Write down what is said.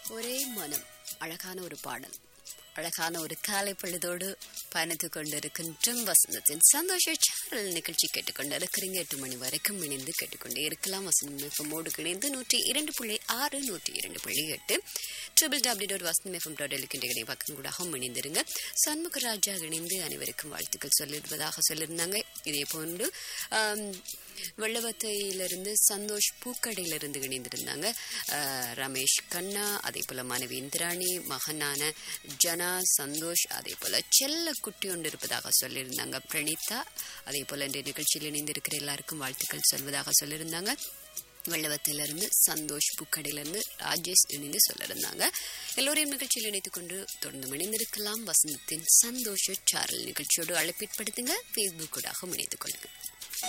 ஒரே மனம் அழகான ஒரு பாடல் அழகான ஒரு காலை பொழுதோடு பயணித்துக் கொண்டிருக்கின்றும் வசந்தத்தின் சந்தோஷ சேனல் நிகழ்ச்சி கேட்டுக்கொண்டிருக்கிறீங்க எட்டு மணி வரைக்கும் இணைந்து கேட்டுக்கொண்டே இருக்கலாம் வசந்தம் மோடு இணைந்து நூற்றி இரண்டு புள்ளி ஆறு நூற்றி இரண்டு புள்ளி எட்டு triple W dot Vasantham FM dot இருக்கின்ற இணைய பக்கம் கூட இணைந்திருங்க சண்முகராஜா இணைந்து அனைவருக்கும் வாழ்த்துக்கள் சொல்லிடுவதாக சொல்லியிருந்தாங்க இதே போன்று ஆம், வெள்ளவத்தையிலிருந்து சந்தோஷ் பூக்கடையிலிருந்து இணைந்திருந்தாங்க அஹ், ரமேஷ் கண்ணா அதே போல மனைவி இந்திராணி மகனான ஜனா சந்தோஷ் அதே போல செல்ல குட்டி ஒன்று இருப்பதாக சொல்லியிருந்தாங்க பிரணீதா அதே போல இந்த நிகழ்ச்சியில் இணைந்திருக்கிற எல்லாருக்கும் வாழ்த்துக்கள் சொல்வதாக சொல்லியிருந்தாங்க வெள்ளவத்திலிருந்து சந்தோஷ் பூக்கடையிலிருந்து ராஜேஷ் இணைந்து சொல்லியிருந்தாங்க எல்லோரையும் நிகழ்ச்சியில் இணைத்துக் கொண்டு தொடர்ந்து இணைந்திருக்கலாம் வசந்தத்தின் சந்தோஷ சாரல் நிகழ்ச்சியோடு அழைப்பிற்படுத்துங்க ஃபேஸ்புக் கூடாக இணைத்துக் கொள்ளுங்க